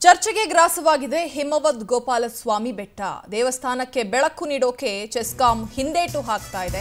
ಚರ್ಚೆಗೆ ಗ್ರಾಸವಾಗಿದೆ ಹಿಮವದ್ ಗೋಪಾಲಸ್ವಾಮಿ ಬೆಟ್ಟ ದೇವಸ್ಥಾನಕ್ಕೆ ಬೆಳಕು ನೀಡೋಕೆ ಚೆಸ್ಕಾಂ ಹಿಂದೇಟು ಹಾಕ್ತಾ ಇದೆ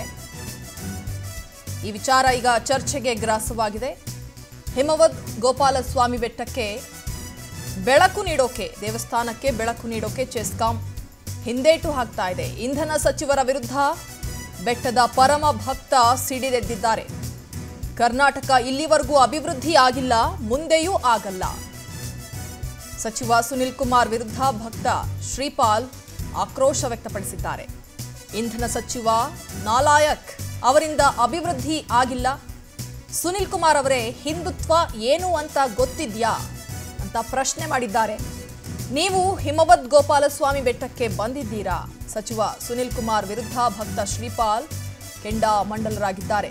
ಈ ವಿಚಾರ ಈಗ ಚರ್ಚೆಗೆ ಗ್ರಾಸವಾಗಿದೆ ಹಿಮವದ್ ಗೋಪಾಲಸ್ವಾಮಿ ಬೆಟ್ಟಕ್ಕೆ ಬೆಳಕು ನೀಡೋಕೆ ದೇವಸ್ಥಾನಕ್ಕೆ ಬೆಳಕು ನೀಡೋಕೆ ಚೆಸ್ಕಾಂ ಹಿಂದೇಟು ಹಾಕ್ತಾ ಇದೆ ಇಂಧನ ಸಚಿವರ ವಿರುದ್ಧ ಬೆಟ್ಟದ ಪರಮ ಭಕ್ತ ಸಿಡಿದೆದ್ದಿದ್ದಾರೆ ಕರ್ನಾಟಕ ಇಲ್ಲಿವರೆಗೂ ಅಭಿವೃದ್ಧಿ ಆಗಿಲ್ಲ ಮುಂದೆಯೂ ಆಗಲ್ಲ ಸಚಿವ ಸುನಿಲ್ ಕುಮಾರ್ ವಿರುದ್ಧ ಭಕ್ತ ಶ್ರೀಪಾಲ್ ಆಕ್ರೋಶ ವ್ಯಕ್ತಪಡಿಸಿದ್ದಾರೆ ಇಂಧನ ಸಚಿವ ನಾಲಾಯಕ್ ಅವರಿಂದ ಅಭಿವೃದ್ಧಿ ಆಗಿಲ್ಲ ಸುನಿಲ್ ಕುಮಾರ್ ಅವರೇ ಹಿಂದುತ್ವ ಏನು ಅಂತ ಗೊತ್ತಿದ್ಯಾ ಅಂತ ಪ್ರಶ್ನೆ ಮಾಡಿದ್ದಾರೆ ನೀವು ಹಿಮವದ್ ಗೋಪಾಲಸ್ವಾಮಿ ಬೆಟ್ಟಕ್ಕೆ ಬಂದಿದ್ದೀರಾ ಸಚಿವ ಸುನಿಲ್ ಕುಮಾರ್ ವಿರುದ್ಧ ಭಕ್ತ ಶ್ರೀಪಾಲ್ ಕೆಂಡ ಮಂಡಲರಾಗಿದ್ದಾರೆ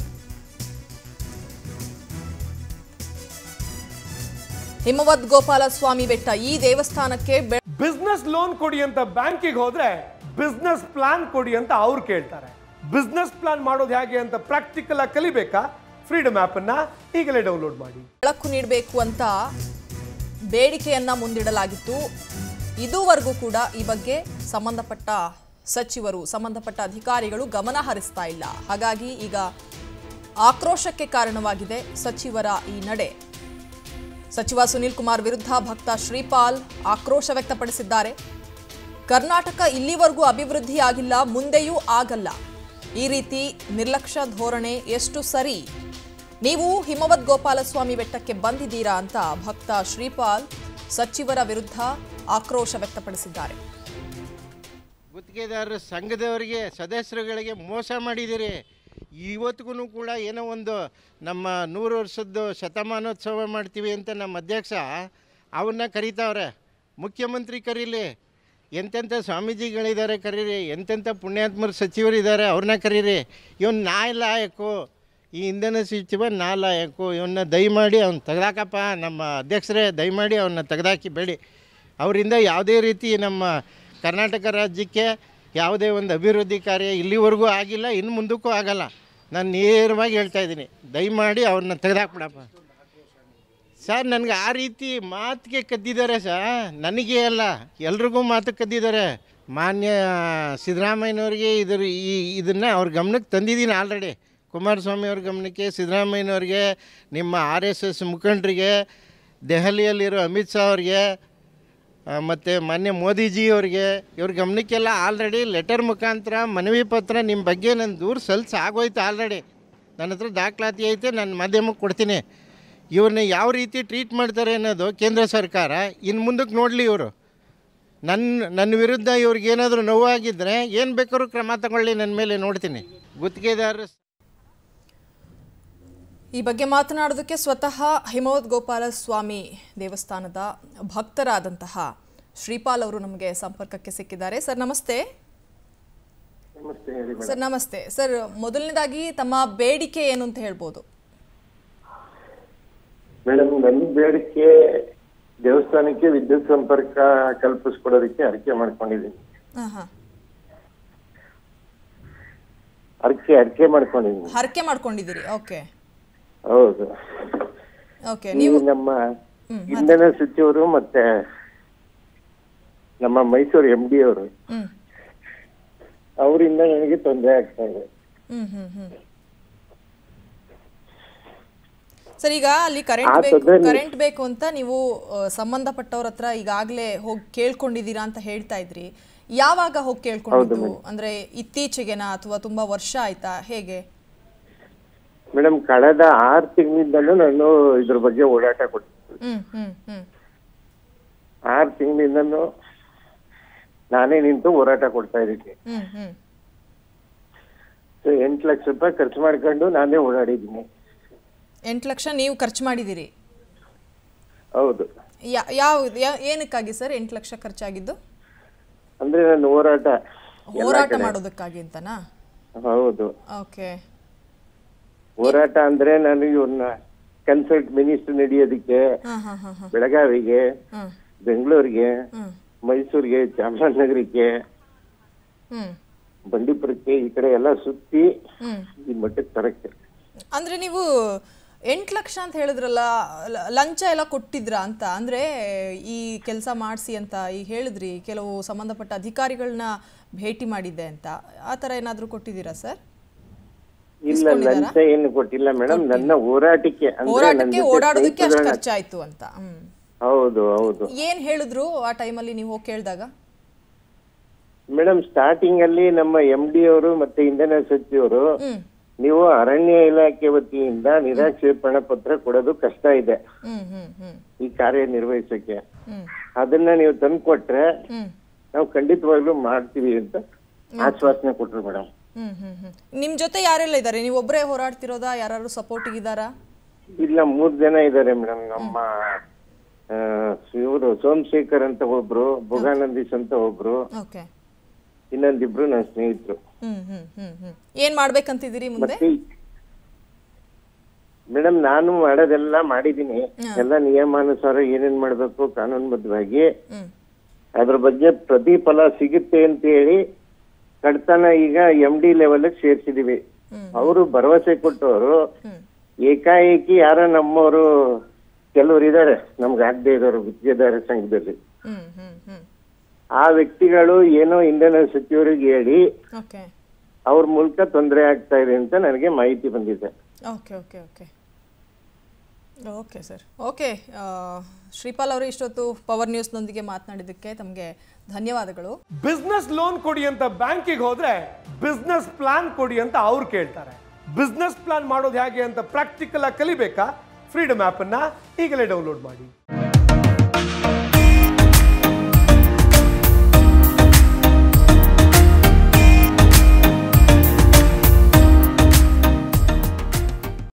ಹಿಮವದ್ ಗೋಪಾಲಸ್ವಾಮಿ ಬೆಟ್ಟ ಈ ದೇವಸ್ಥಾನಕ್ಕೆ ಬೆ- ಬಿಸ್ನೆಸ್ ಲೋನ್ ಕೊಡಿ ಅಂತ ಬ್ಯಾಂಕಿಗೆ ಹೋದ್ರೆ ಬಿಸ್ನೆಸ್ ಪ್ಲಾನ್ ಕೊಡಿ ಅಂತ ಅವ್ರು ಕೇಳ್ತಾರೆ ಬಿಸ್ನೆಸ್ ಪ್ಲಾನ್ ಮಾಡೋದು ಹೇಗೆ ಅಂತ ಪ್ರಾಕ್ಟಿಕಲ್ ಆಗಿ ಕಲಿಬೇಕಾ ಫ್ರೀಡಮ್ ಆಪ್ ಅನ್ನ ಈಗಲೇ ಡೌನ್ಲೋಡ್ ಮಾಡಿ ಬೆಳಕು ನೀಡಬೇಕು ಅಂತ ಬೇಡಿಕೆಯನ್ನ ಮುಂದಿಡಲಾಗಿತ್ತು ಇದುವರೆಗೂ ಕೂಡ ಈ ಬಗ್ಗೆ ಸಂಬಂಧಪಟ್ಟ ಸಚಿವರು ಸಂಬಂಧಪಟ್ಟ ಅಧಿಕಾರಿಗಳು ಗಮನ ಹರಿಸ್ತಾ ಇಲ್ಲ ಹಾಗಾಗಿ ಈಗ ಆಕ್ರೋಶಕ್ಕೆ ಕಾರಣವಾಗಿದೆ ಸಚಿವರ ಈ ನಡೆ ಸಚಿವ ಸುನಿಲ್ ಕುಮಾರ್ ವಿರುದ್ಧ ಭಕ್ತ ಶ್ರೀಪಾಲ್ ಆಕ್ರೋಶ ವ್ಯಕ್ತಪಡಿಸಿದ್ದಾರೆ ಕರ್ನಾಟಕ ಇಲ್ಲಿವರೆಗೂ ಅಭಿವೃದ್ಧಿ ಆಗಿಲ್ಲ ಮುಂದೆಯೂ ಆಗಲ್ಲ ಈ ರೀತಿ ನಿರ್ಲಕ್ಷ್ಯ ಧೋರಣೆ ಎಷ್ಟು ಸರಿ ನೀವು ಹಿಮವದ್ ಗೋಪಾಲಸ್ವಾಮಿ ಬೆಟ್ಟಕ್ಕೆ ಬಂದಿದ್ದೀರಾ ಅಂತ ಭಕ್ತ ಶ್ರೀಪಾಲ್ ಸಚಿವರ ವಿರುದ್ಧ ಆಕ್ರೋಶ ವ್ಯಕ್ತಪಡಿಸಿದ್ದಾರೆ ಗುತ್ತಿಗೆದಾರರ ಸಂಘದವರಿಗೆ ಸದಸ್ಯರುಗಳಿಗೆ ಮೋಸ ಮಾಡಿದ್ದೀರಿ ಇವತ್ತಿಗೂ ಕೂಡ ಏನೋ ಒಂದು ನಮ್ಮ ನೂರು ವರ್ಷದ್ದು ಶತಮಾನೋತ್ಸವ ಮಾಡ್ತೀವಿ ಅಂತ ನಮ್ಮ ಅಧ್ಯಕ್ಷ ಅವನ್ನ ಕರೀತಾವ್ರೆ ಮುಖ್ಯಮಂತ್ರಿ ಕರೀಲಿ ಎಂತೆಂಥ ಸ್ವಾಮೀಜಿಗಳಿದ್ದಾರೆ ಕರೀರಿ ಎಂತೆಂಥ ಪುಣ್ಯಾತ್ಮರ ಸಚಿವರಿದ್ದಾರೆ ಅವ್ರನ್ನ ಕರೀರಿ ಇವನು ನಾಲಾಯಕು ಈ ಇಂಧನ ಸಚಿವ ನಾಲಾಯಕು ಇವನ್ನ ದಯಮಾಡಿ ಅವ್ನು ತೆಗ್ದಾಕಪ್ಪ ನಮ್ಮ ಅಧ್ಯಕ್ಷರೇ ದಯಮಾಡಿ ಅವನ್ನ ತೆಗ್ದಾಕಿ ಬೇಡಿ ಅವರಿಂದ ಯಾವುದೇ ರೀತಿ ನಮ್ಮ ಕರ್ನಾಟಕ ರಾಜ್ಯಕ್ಕೆ ಯಾವುದೇ ಒಂದು ಅಭಿವೃದ್ಧಿ ಕಾರ್ಯ ಇಲ್ಲಿವರೆಗೂ ಆಗಿಲ್ಲ ಇನ್ನು ಮುಂದಕ್ಕೂ ಆಗಲ್ಲ ನಾನು ನೇರವಾಗಿ ಹೇಳ್ತಾ ಇದ್ದೀನಿ ದಯಮಾಡಿ ಅವ್ರನ್ನ ತೆಗೆದಾಕ್ಬಿಡಪ್ಪ ಸರ್ ನನಗೆ ಆ ರೀತಿ ಮಾತಿಗೆ ಕದ್ದಿದ್ದಾರೆ ಸರ್ ನನಗೆ ಅಲ್ಲ ಎಲ್ರಿಗೂ ಮಾತು ಕದ್ದಿದ್ದಾರೆ ಮಾನ್ಯ ಸಿದ್ದರಾಮಯ್ಯನವ್ರಿಗೆ ಇದ್ರ ಈ ಇದನ್ನು ಅವ್ರ ಗಮನಕ್ಕೆ ತಂದಿದ್ದೀನಿ ಆಲ್ರೆಡಿ ಕುಮಾರಸ್ವಾಮಿ ಅವ್ರ ಗಮನಕ್ಕೆ ಸಿದ್ದರಾಮಯ್ಯನವ್ರಿಗೆ ನಿಮ್ಮ ಆರ್ ಎಸ್ ಎಸ್ ಮುಖಂಡರಿಗೆ ದೆಹಲಿಯಲ್ಲಿರೋ ಅಮಿತ್ ಶಾ ಅವ್ರಿಗೆ ಮತ್ತು ಮಾನ್ಯ ಮೋದಿಜಿ ಅವ್ರಿಗೆ ಇವ್ರ ಗಮನಕ್ಕೆಲ್ಲ ಆಲ್ರೆಡಿ ಲೆಟರ್ ಮುಖಾಂತರ ಮನವಿ ಪತ್ರ ನಿಮ್ಮ ಬಗ್ಗೆ ನನ್ನ ದೂರ ಸಲ್ಸ್ ಆಗೋಯ್ತು ಆಲ್ರೆಡಿ ನನ್ನ ಹತ್ರ ದಾಖಲಾತಿ ಐತೆ ನಾನು ಮಾಧ್ಯಮಕ್ಕೆ ಕೊಡ್ತೀನಿ ಇವ್ರನ್ನ ಯಾವ ರೀತಿ ಟ್ರೀಟ್ ಮಾಡ್ತಾರೆ ಅನ್ನೋದು ಕೇಂದ್ರ ಸರ್ಕಾರ ಇನ್ನು ಮುಂದಕ್ಕೆ ನೋಡಲಿ ಇವರು ನನ್ನ ನನ್ನ ವಿರುದ್ಧ ಇವ್ರಿಗೆ ಏನಾದರೂ ನೋವಾಗಿದ್ದರೆ ಏನು ಬೇಕಾದ್ರೂ ಕ್ರಮ ತಗೊಳ್ಳಿ ನನ್ನ ಮೇಲೆ ನೋಡ್ತೀನಿ ಗುತ್ತಿಗೆದಾರರು ಈ ಬಗ್ಗೆ ಮಾತನಾಡೋದಕ್ಕೆ ಸ್ವತಃ ಹಿಮವದ್ ಗೋಪಾಲಸ್ವಾಮಿ ದೇವಸ್ಥಾನದ ಭಕ್ತರಾದಂತಹ ಶ್ರೀಪಾಲ್ ಅವರು ನಮಗೆ ಸಂಪರ್ಕಕ್ಕೆ ಸಿಕ್ಕಿದ್ದಾರೆ ಸರ್ ನಮಸ್ತೆ ನಮಸ್ತೆ ಹೇಳಿ ಮೇಡಮ್ ಸರ್ ನಮಸ್ತೆ ಸರ್ ಮೊದಲನೇದಾಗಿ ತಮ್ಮ ಬೇಡಿಕೆ ಏನು ಅಂತ ಹೇಳ್ಬೋದು ಮೇಡಮ್ ನನ್ನ ಬೇಡಿಕೆ ದೇವಸ್ಥಾನಕ್ಕೆ ವಿದ್ಯುತ್ ಸಂಪರ್ಕ ಕಲ್ಪಿಸ್ಕೊಡೋದಕ್ಕೆ ಅರ್ಕೆ ಮಾಡ್ಕೊಂಡಿದ್ದೀನಿ ಹಾಂ ಹಾಂ ಅರ್ಕೆ ಅರ್ಕೆ ಮಾಡ್ಕೊಂಡಿದ್ದೀನಿ ಹರಕೆ ಮಾಡ್ಕೊಂಡಿದ್ದೀರಿ ಓಕೆ ಹೌದು ಓಕೆ ಈ ನೀವು ನಮ್ಮ ಇಂಧನ ಸಚಿವರು ಮತ್ತೆ ನಮ್ಮ ಮೈಸೂರು ಎಂ ಡಿ ಅವರು ಹ್ಮ್ ಅವರಿಂದ ನನಗೆ ತೊಂದರೆ ಆಗ್ತಾ ಇದೆ ಹ್ಮ್ ಹ್ಮ್ ಹ್ಮ್ ಸರ್ ಈಗ ಅಲ್ಲಿ ಕರೆಂಟ್ ಆ ಬೇಕು ತೊಂದ್ರೆ- ಕರೆಂಟ್ ಬೇಕು ಅಂತ ನೀವು ಆ, ಸಂಬಂಧಪಟ್ಟವ್ರ ಹತ್ರ ಈಗಾಗಲೇ ಹೋಗಿ ಕೇಳ್ಕೊಂಡಿದ್ದೀರಾ ಅಂತ ಹೇಳ್ತಾ ಇದ್ರಿ ಯಾವಾಗ ಹೋಗಿ ಕೇಳ್ಕೊಂಡಿದ್ದು ಅಂದ್ರೆ ಇತ್ತೀಚೆಗೆನಾ ಅಥವಾ ತುಂಬಾ ವರ್ಷ ಆಯ್ತಾ ಹೇಗೆ ಮೇಡಮ್ ಕಳೆದ ಆರು ತಿಂಗಳಿಂದಲೂ ನಾನು ಇದ್ರ ಬಗ್ಗೆ ಓಡಾಟ ಕೊಡ್ತೀನಿ ಹ್ಮ್ ಹ್ಮ್ ಹ್ಮ್ ಆರು ತಿಂಗಳಿಂದಲೂ ನಾನೇ ನಿಂತು ಹೋರಾಟ ಕೊಡ್ತಾ ಇದ್ದೀನಿ ಹ್ಮ್ ಹ್ಮ್ ಸೊ ಎಂಟು ಲಕ್ಷ ರೂಪಾಯಿ ಖರ್ಚು ಮಾಡ್ಕೊಂಡು ನಾನೇ ಓಡಾಡಿದ್ದೀನಿ ಎಂಟು ಲಕ್ಷ ನೀವು ಖರ್ಚು ಮಾಡಿದ್ದೀರಿ ಹೌದು ಯಾ- ಯಾವ ಯಾ- ಏನಕ್ಕಾಗಿ ಸರ್ ಎಂಟು ಲಕ್ಷ ಖರ್ಚಾಗಿದ್ದು ಅಂದ್ರೆ ನನ್ನ ಹೋರಾಟ ಹೋರಾಟ ಮಾಡೋದಕ್ಕಾಗಿ ಅಂತನಾ ಹೌದು ಓಕೆ ಹೋರಾಟ ಅಂದ್ರೆ ನಾನು ಇವ್ರನ್ನ ಕನ್ಸಲ್ಟ್ ಮಿನಿಸ್ಟರ್ ನಡೆಯೋದಕ್ಕೆ ಹಾಂ ಹಾಂ ಹಾಂ ಹಾಂ ಬೆಳಗಾವಿಗೆ ಹಾಂ ಬೆಂಗಳೂರಿಗೆ ಹ್ಮ್ ಮೈಸೂರಿಗೆ ಚಾಮರಾಜನಗರಕ್ಕೆ ಹ್ಮ್ ಬಂಡೀಪುರಕ್ಕೆ ಈ ಕಡೆ ಎಲ್ಲ ಸುತ್ತಿ ಹ್ಮ್ ಈ ಮಟ್ಟಕ್ಕೆ ತರಕ್ಕೆ ಅಂದ್ರೆ ನೀವು ಎಂಟು ಲಕ್ಷ ಅಂತ ಹೇಳಿದ್ರಲ್ಲ ಲ- ಲಂಚ ಎಲ್ಲ ಕೊಟ್ಟಿದ್ರಾ ಅಂತ ಅಂದ್ರೆ ಈ ಕೆಲಸ ಮಾಡಿಸಿ ಅಂತ ಈಗ ಹೇಳಿದ್ರಿ ಕೆಲವು ಸಂಬಂಧಪಟ್ಟ ಅಧಿಕಾರಿಗಳನ್ನ ಭೇಟಿ ಮಾಡಿದ್ದೆ ಅಂತ ಆ ಥರ ಏನಾದರೂ ಕೊಟ್ಟಿದ್ದೀರಾ ಸರ್ ಇಲ್ಲ ಲಂಚ ಏನು ಕೊಟ್ಟಿಲ್ಲ ಮೇಡಮ್ ನನ್ನ ಹೋರಾಟಕ್ಕೆ ಅಂದ್ರೆ ನನ್ನ ಹೋರಾಟಕ್ಕೆ ಜೊತೆ ಓಡಾಡೋದಕ್ಕೆ ಅಷ್ಟು ಸ್ನೇಹಿತರನ್ನ- ಖರ್ಚಾಯ್ತು ಅಂತ ಹ್ಮ್ ಹೌದು ಹೌದು ಏನ್ ಹೇಳಿದ್ರು ಆ ಟೈಮಲ್ಲಿ ನೀವು ಹೋಗಿ ಕೇಳಿದಾಗ ಮೇಡಮ್ ಸ್ಟಾರ್ಟಿಂಗ್ ಅಲ್ಲಿ ನಮ್ಮ ಎಂ ಡಿ ಅವರು ಮತ್ತೆ ಇಂಧನ ಸಚಿವರು ಹ್ಮ್ ನೀವು ಅರಣ್ಯ ಇಲಾಖೆ ವತಿಯಿಂದ ನಿರಾಕ್ಷೇಪಣಾ ಪತ್ರ ಕೊಡೋದು ಕಷ್ಟ ಇದೆ ಹ್ಮ್ ಹ್ಮ್ ಹ್ಮ್ ಈ ಕಾರ್ಯ ನಿರ್ವಹಿಸಕ್ಕೆ ಹ್ಮ್ ಅದನ್ನ ನೀವು ತಂದ್ಕೊಟ್ರೆ ಹ್ಮ್ ನಾವು ಖಂಡಿತವಾಗ್ಲೂ ಮಾಡ್ತೀವಿ ಅಂತ ಆಶ್ವಾಸನೆ ಕೊಟ್ರು ಮೇಡಮ್ ಹ್ಮ್ ಹ್ಮ್ ಹ್ಮ್ ನಿಮ್ ಜೊತೆ ಯಾರೆಲ್ಲ ಇದ್ದಾರೆ ನೀವು ಒಬ್ಬರೇ ಹೋರಾಡ್ತಿರೋದಾ ಯಾರು ಸಪೋರ್ಟಿಗೆ ಇದ್ದಾರಾ ಇಲ್ಲ ಮೂರ್ ಜನ ಇದ್ದಾರೆ ಮೇಡಮ್ ನಮ್ಮ ಇವರು ಸೋಮಶೇಖರ್ ಅಂತ ಒಬ್ರು ಭೋಗಾನಂದೀಶ್ ಅಂತ ಒಬ್ರು ಓಕೆ ಇನ್ನೊಂದಿಬ್ರು ನನ್ನ ಸ್ನೇಹಿತರು ಹ್ಮ್ ಹ್ಮ್ ಹ್ಮ್ ಹ್ಮ್ ಏನ್ ಮಾಡ್ಬೇಕಂತಿದ್ದೀರಿ ಮುಂದೆ ಮತ್ತೆ ಮೇಡಮ್ ನಾನು ಮಾಡೋದೆಲ್ಲ ಮಾಡಿದೀನಿ ಎಲ್ಲ ನಿಯಮಾನುಸಾರ ಏನೇನ್ ಮಾಡ್ಬೇಕು ಕಾನೂನುಬದ್ಧವಾಗಿ ಹ್ಮ್ ಅದ್ರ ಬಗ್ಗೆ ಪ್ರತಿಫಲ ಸಿಗುತ್ತೆ ಅಂತ ಹೇಳಿ ಕಡ್ತನ ಈಗ ಎಂ ಡಿ ಲೆವೆಲ್ ಸೇರ್ಸಿದೀವಿ ಅವರು ಭರವಸೆ ಕೊಟ್ಟವರು ಹ್ಮ್ ಏಕಾಏಕಿ ಯಾರ ನಮ್ಮವರು ಕೆಲವರು ಇದಾರೆ ನಮ್ಗೆ ಆಗದೆ ಇರೋರು ಗುತ್ತಿಗೆದಾರ ಸಂಘದಲ್ಲಿ ಹ್ಮ್ ಹ್ಮ್ ಹ್ಮ್ ಆ ವ್ಯಕ್ತಿಗಳು ಏನೋ ಇಂಧನ ಸಚಿವರಿಗೆ ಹೇಳಿ ಓಕೆ ಅವ್ರ ಮೂಲಕ ತೊಂದರೆ ಆಗ್ತಾ ಇದೆ ಅಂತ ನನಗೆ ಮಾಹಿತಿ ಬಂದಿದೆ okay okay okay okay sir okay Shripal ಅವರು ಇಷ್ಟೊತ್ತು ಪವರ್ ನ್ಯೂಸ್ನೊಂದಿಗೆ ಮಾತನಾಡಿದ್ದಕ್ಕೆ ತಮಗೆ ಧನ್ಯವಾದಗಳು ಬಿಸ್ನೆಸ್ ಲೋನ್ ಕೊಡಿ ಅಂತ ಬ್ಯಾಂಕಿಗೆ ಹೋದ್ರೆ ಬಿಸ್ನೆಸ್ ಪ್ಲಾನ್ ಕೊಡಿ ಅಂತ ಅವ್ರು ಕೇಳ್ತಾರೆ ಬಿಸ್ನೆಸ್ ಪ್ಲಾನ್ ಮಾಡೋದು ಹೇಗೆ ಅಂತ ಪ್ರಾಕ್ಟಿಕಲ್ ಆಗಿ ಕಲಿಬೇಕಾ ಫ್ರೀಡಮ್ ಆ್ಯಪನ್ನು ಈಗಲೇ ಡೌನ್ಲೋಡ್ ಮಾಡಿ